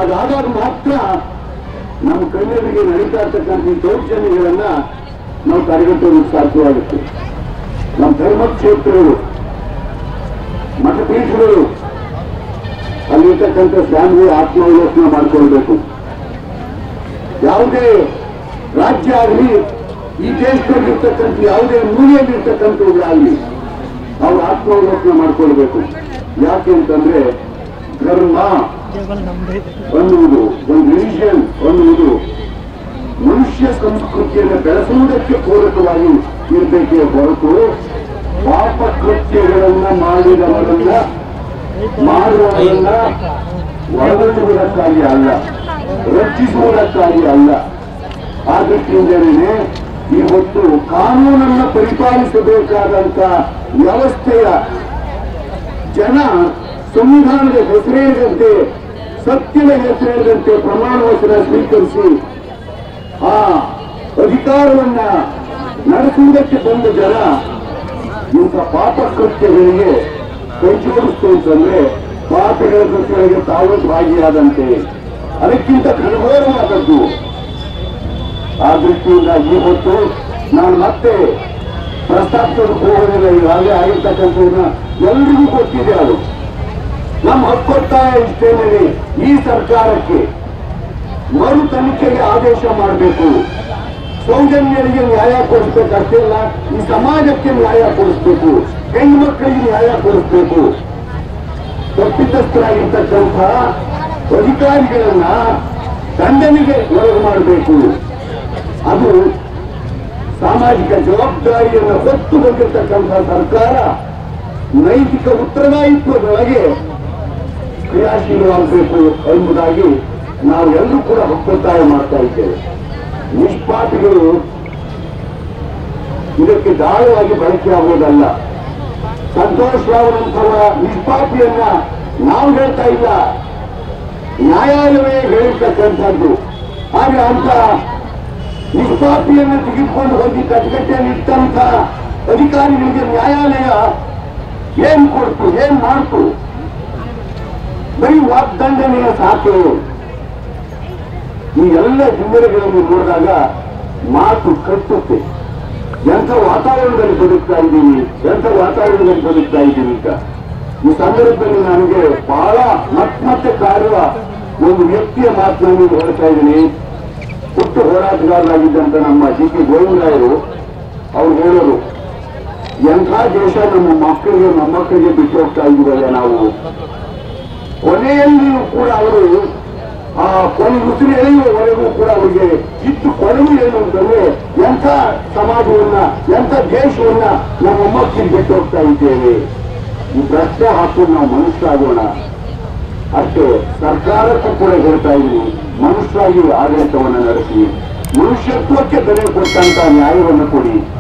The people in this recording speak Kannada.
ಹಾಗಾದಾಗ ಮಾತ್ರ ನಮ್ಮ ಕಣ್ಣೆದುರಿಗೆ ನಡೀತಾ ಇರ್ತಕ್ಕಂಥ ಈ ದೌರ್ಜನ್ಯಗಳನ್ನ ನಾವು ತಡೆಗಟ್ಟೋದಕ್ಕೆ ಸಾಧ್ಯವಾಗುತ್ತೆ ನಮ್ಮ ಧರ್ಮಕ್ಷೇತ್ರಗಳು ಮಠಪೀಠಗಳು ಅಲ್ಲಿರ್ತಕ್ಕಂಥ ಸ್ವಾಮಿಗಳು ಆತ್ಮಾವಲೋಕನ ಮಾಡಿಕೊಳ್ಬೇಕು ಯಾವುದೇ ರಾಜ್ಯ ಆಗಲಿ ಈ ದೇಶದಲ್ಲಿರ್ತಕ್ಕಂಥ ಯಾವುದೇ ಮೂಲೆಯಲ್ಲಿರ್ತಕ್ಕಂಥವುಗಳಾಗಲಿ ಅವ್ರು ಆತ್ಮಾವಲೋಕನ ಮಾಡ್ಕೊಳ್ಬೇಕು ಯಾಕೆ ಅಂತಂದ್ರೆ ಧರ್ಮ ಅನ್ನುವುದು ಒಂದು ರಿಲಿಜಿಯನ್ ಅನ್ನುವುದು ಮನುಷ್ಯ ಸಂಸ್ಕೃತಿಯನ್ನು ಬೆಳೆಸುವುದಕ್ಕೆ ಪೂರಕವಾಗಿ ಇರಬೇಕೇ ಹೊರತು ಪಾಪ ಕೃತ್ಯಗಳನ್ನ ಮಾಡಿದವರನ್ನ ಮಾಡುವವರನ್ನ ಒಳಗೊಳ್ಳುವುದಕ್ಕಾಗಿ ಅಲ್ಲ ರಕ್ಷಿಸುವುದಕ್ಕಾಗಿ ಅಲ್ಲ ಆ ದೃಷ್ಟಿಯಿಂದಲೇ ಇವತ್ತು ಕಾನೂನನ್ನು ಪರಿಪಾಲಿಸಬೇಕಾದಂತ ವ್ಯವಸ್ಥೆಯ ಜನ ಸಂವಿಧಾನದ ಹೆಸರೇರಿದಂತೆ ಸತ್ಯದ ಹೆಸರೇರಿದಂತೆ ಪ್ರಮಾಣ ವಚನ ಸ್ವೀಕರಿಸಿ ಆ ಅಧಿಕಾರವನ್ನ ನಡೆಸುವುದಕ್ಕೆ ಬಂದ ಜನ ಇಂಥ ಪಾಪ ಕೃತ್ಯಗಳಿಗೆ ಕೈ ಜೋಡಿಸ್ತು ಅಂತಂದ್ರೆ ಪಾಪಗಳ ಕೃತ್ಯಗಳಿಗೆ ತಾವು ಭಾಗಿಯಾದಂತೆ ಅದಕ್ಕಿಂತ ಕನಘೋರವಾದದ್ದು ಆ ದೃಷ್ಟಿಯಿಂದ ಈ ಹೊತ್ತು ನಾನು ಮತ್ತೆ ಪ್ರಸ್ತಾಪಿಸೋದಕ್ಕೆ ಹೋಗೋದಿಲ್ಲ ಈಗಾಗಲೇ ಆಗಿರ್ತಕ್ಕಂಥದನ್ನ ಎಲ್ರಿಗೂ ಗೊತ್ತಿದೆ ಅದು ನಮ್ಮ ಹಕ್ಕೊತ್ತಾಯ ಇಷ್ಟೇನೆ ಈ ಸರ್ಕಾರಕ್ಕೆ ಮರು ತನಿಖೆಗೆ ಆದೇಶ ಮಾಡಬೇಕು ಸೌಜನ್ಯರಿಗೆ ನ್ಯಾಯ ಕೊಡಿಸ್ಬೇಕು ಅಷ್ಟೇ ಅಲ್ಲ ಈ ಸಮಾಜಕ್ಕೆ ನ್ಯಾಯ ಕೊಡಿಸ್ಬೇಕು ಹೆಣ್ಮಕ್ಳಿಗೆ ನ್ಯಾಯ ಕೊಡಿಸ್ಬೇಕು ತಪ್ಪಿತಸ್ಥರಾಗಿರ್ತಕ್ಕಂಥ ಅಧಿಕಾರಿಗಳನ್ನ ದಂಡನೆಗೆ ಒಳಗು ಮಾಡಬೇಕು ಅದು ಸಾಮಾಜಿಕ ಜವಾಬ್ದಾರಿಯನ್ನು ಹೊತ್ತು ಬಂದಿರತಕ್ಕಂಥ ಸರ್ಕಾರ ನೈತಿಕ ಉತ್ತರದಾಯಿತ್ವದೊಳಗೆ ಕ್ರಿಯಾಶೀಲವಾಗಬೇಕು ಎಂಬುದಾಗಿ ನಾವು ಎಲ್ಲರೂ ಕೂಡ ಒತ್ತಾಯ ಮಾಡ್ತಾ ಇದ್ದೇವೆ ನಿಷ್ಪಾಪಿಗಳು ಇದಕ್ಕೆ ದಾಳವಾಗಿ ಬಳಕೆ ಆಗುವುದಲ್ಲ ಸಂತೋಷ್ ರಾವ್ರಂಥವರ ನಿಷ್ಪಾಪಿಯನ್ನ ನಾವು ಹೇಳ್ತಾ ಇಲ್ಲ ನ್ಯಾಯಾಲಯವೇ ಹೇಳಿರ್ತಕ್ಕಂಥದ್ದು ಹಾಗೆ ಅಂತ ನಿಷ್ಪಾಪಿಯನ್ನು ತೆಗೆದುಕೊಂಡು ಹೋಗಿ ಕಟಕಟ್ಟೆಯಲ್ಲಿ ಇಟ್ಟಂತ ಅಧಿಕಾರಿಗಳಿಗೆ ನ್ಯಾಯಾಲಯ ಏನ್ ಕೊಡ್ತು ಏನ್ ಮಾಡ್ತು ಬರೀ ವಾಗ್ದಂಡನೆಯ ಸಾಕು ಈ ಎಲ್ಲ ಹಿನ್ನೆಲೆಗಳನ್ನು ನೋಡಿದಾಗ ಮಾತು ಕಟ್ಟುತ್ತೆ ಎಂಥ ವಾತಾವರಣದಲ್ಲಿ ಬದುಕ್ತಾ ಇದ್ದೀವಿ ಎಂಥ ವಾತಾವರಣದಲ್ಲಿ ಬದುಕ್ತಾ ಇದ್ದೀವಿ ಈಗ ಈ ಸಂದರ್ಭದಲ್ಲಿ ನನಗೆ ಬಹಳ ಮತ್ ಮತ್ತೆ ಕಾಡುವ ಒಂದು ವ್ಯಕ್ತಿಯ ಮಾತನ್ನು ಹೇಳ್ತಾ ಇದ್ದೀನಿ ಹುಟ್ಟು ಹೋರಾಟಗಾರರಾಗಿದ್ದಂತ ನಮ್ಮ ಡಿ ಕೆ ಗೋವಿಂದರಾಯರು ಅವ್ರು ಹೇಳೋರು ಎಂಥ ದೇಶ ನಮ್ಮ ಮಕ್ಕಳಿಗೆ ಮೊಮ್ಮಕ್ಕಳಿಗೆ ಬಿಟ್ಟು ಹೋಗ್ತಾ ಇದ್ದೀವಲ್ಲ ನಾವು ಕೊನೆಯಲ್ಲಿಯೂ ಕೂಡ ಅವರು ಆ ಕೊನೆ ಉಸಿರು ಎಳೆಯುವವರೆಗೂ ಕೂಡ ಅವರಿಗೆ ಇತ್ತು ಕೊನೆಯು ಏನು ಅಂತಂದ್ರೆ ಎಂಥ ಸಮಾಜವನ್ನ ಎಂಥ ದೇಶವನ್ನ ನಮ್ಮ ಮೊಮ್ಮಕ್ಕಳಿಗೆ ಬಿಟ್ಟು ಹೋಗ್ತಾ ಇದ್ದೇವೆ ಈ ಪ್ರಶ್ನೆ ಹಾಕೊಂಡು ನಾವು ಮನುಷ್ಯರಾಗೋಣ ಅಷ್ಟೇ ಸರ್ಕಾರಕ್ಕೂ ಕೂಡ ಹೇಳ್ತಾ ಇದ್ದೀನಿ ಮನುಷ್ಯರಾಗಿ ಆಡಳಿತವನ್ನು ನಡೆಸಿ ಮನುಷ್ಯತ್ವಕ್ಕೆ ಬೆಲೆ ಕೊಟ್ಟಂತ ನ್ಯಾಯವನ್ನು ಕೊಡಿ